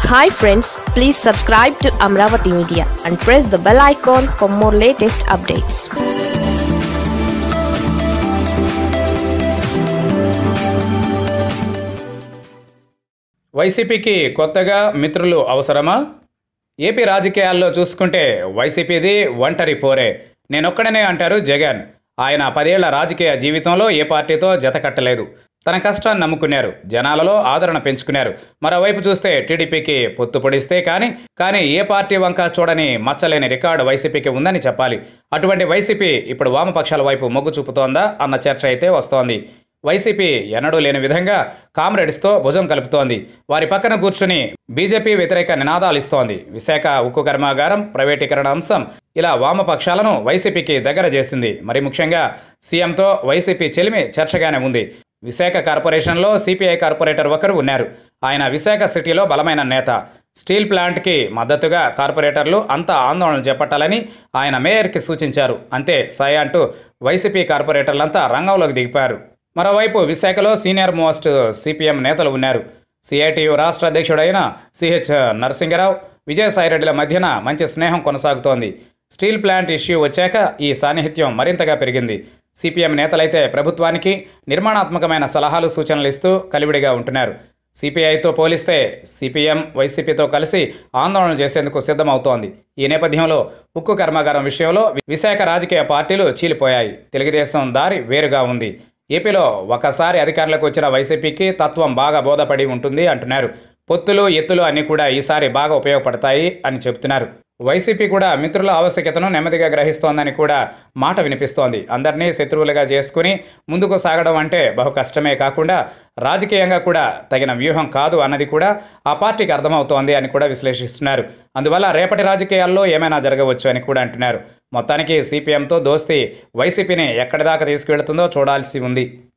hi friends please subscribe to Amaravati media and press the bell icon for more latest updates వైసీపీకి కొత్తగా మిత్రులు అవసరమా AP రాజకీయాల్లో చూసుకుంటే వైసీపీది ఒంటరి పోరే నేనొక్కడనే అంటారు జగన్ ఆయన పదేళ్ల రాజకీయ జీవితంలో ఏ పార్టీతో జతకట్టలేదు తన కష్టాన్ని నమ్ముకున్నారు జనాలలో ఆదరణ పెంచుకున్నారు మరోవైపు చూస్తే టీడీపీకి పొత్తు పొడిస్తే కానీ కానీ ఏ పార్టీ వంక చూడని మచ్చలేని రికార్డు వైసీపీకి ఉందని చెప్పాలి అటువంటి వైసీపీ ఇప్పుడు వామపక్షాల వైపు మొగ్గు చూపుతోందా అన్న చర్చ అయితే వస్తోంది వైసీపీ ఎన్నడూ లేని విధంగా కామ్రేడ్స్తో భుజం కలుపుతోంది వారి పక్కన కూర్చుని బీజేపీ వ్యతిరేక నినాదాలు ఇస్తోంది విశాఖ ఉక్కు కర్మాగారం ప్రైవేటీకరణ అంశం ఇలా వామపక్షాలను వైసీపీకి దగ్గర చేసింది మరి ముఖ్యంగా సీఎంతో వైసీపీ చెలిమి చర్చగానే ఉంది విశాఖ కార్పొరేషన్లో సిపిఐ కార్పొరేటర్ ఒకరు ఉన్నారు ఆయన విశాఖ సిటీలో బలమైన నేత స్టీల్ ప్లాంట్కి మద్దతుగా కార్పొరేటర్లు అంతా ఆందోళన చేపట్టాలని ఆయన మేయర్కి సూచించారు అంతే సై అంటూ వైసీపీ కార్పొరేటర్లంతా రంగంలోకి దిగిపారు మరోవైపు విశాఖలో సీనియర్ మోస్ట్ సిపిఎం నేతలు ఉన్నారు సిఐటియు రాష్ట్ర అధ్యక్షుడైన సిహెచ్ నరసింగరావు విజయసాయిరెడ్డిల మధ్యన మంచి స్నేహం కొనసాగుతోంది స్టీల్ ప్లాంట్ ఇష్యూ వచ్చాక ఈ సాన్నిహిత్యం మరింతగా పెరిగింది సిపిఎం నేతలైతే ప్రభుత్వానికి నిర్మాణాత్మకమైన సలహాలు సూచనలు ఇస్తూ కలివిడిగా ఉంటున్నారు సిపిఐతో పోలిస్తే సిపిఎం వైసీపీతో కలిసి ఆందోళన చేసేందుకు సిద్ధమవుతోంది ఈ నేపథ్యంలో ఉక్కు కర్మాగారం విషయంలో విశాఖ రాజకీయ పార్టీలు చీలిపోయాయి తెలుగుదేశం దారి వేరుగా ఉంది ఏపీలో ఒకసారి అధికారంలోకి వచ్చిన వైసీపీకి తత్వం బాగా బోధపడి ఉంటుంది అంటున్నారు పొత్తులు ఎత్తులు అన్నీ కూడా ఈసారి బాగా ఉపయోగపడతాయి అని చెబుతున్నారు వైసీపీ కూడా మిత్రుల ఆవశ్యకతను నెమ్మదిగా గ్రహిస్తోందని కూడా మాట వినిపిస్తోంది అందరినీ శత్రువులుగా చేసుకుని ముందుకు సాగడం అంటే బహు కష్టమే కాకుండా రాజకీయంగా కూడా తగిన వ్యూహం కాదు అన్నది కూడా ఆ పార్టీకి అర్థమవుతోంది అని కూడా విశ్లేషిస్తున్నారు అందువల్ల రేపటి రాజకీయాల్లో ఏమైనా జరగవచ్చు అని కూడా అంటున్నారు మొత్తానికి సిపిఎంతో దోస్తీ వైసీపీని ఎక్కడి దాకా తీసుకువెళుతుందో చూడాల్సి ఉంది